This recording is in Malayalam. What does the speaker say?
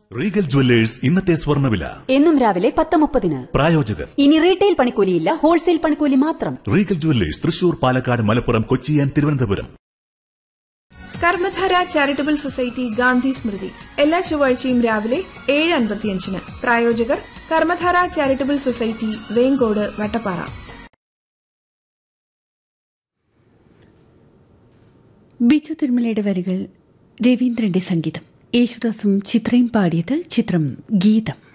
റീഗൽ ജുവല്ലേഴ്സ് ഇന്നത്തെ സ്വർണ്ണവില എന്നും രാവിലെ പത്ത് മുപ്പതിന് പ്രായോജകർ ഇനി റീറ്റെയിൽ പണിക്കൂലിയില്ല ഹോൾസെയിൽ പണിക്കൂലി മാത്രം Regal Jewellers Thrissur Palakkad Malappuram Kochi and Thiruvananthapuram Karmadhara charitable society Gandhi Smriti എല്ലാ ചൊവ്വാഴ്ചയും രാവിലെ ഏഴ് അൻപത്തിയഞ്ചിന് പ്രായോജകർ കർമ്മധാര ചാരിറ്റബിൾ സൊസൈറ്റി വേങ്കോട് വട്ടപ്പാറ ബിജു തിരുമലയുടെ വരികൾ രവീന്ദ്രന്റെ സംഗീതം യേശുദാസും ചിത്രയും പാടിയത് ചിത്രം ഗീതം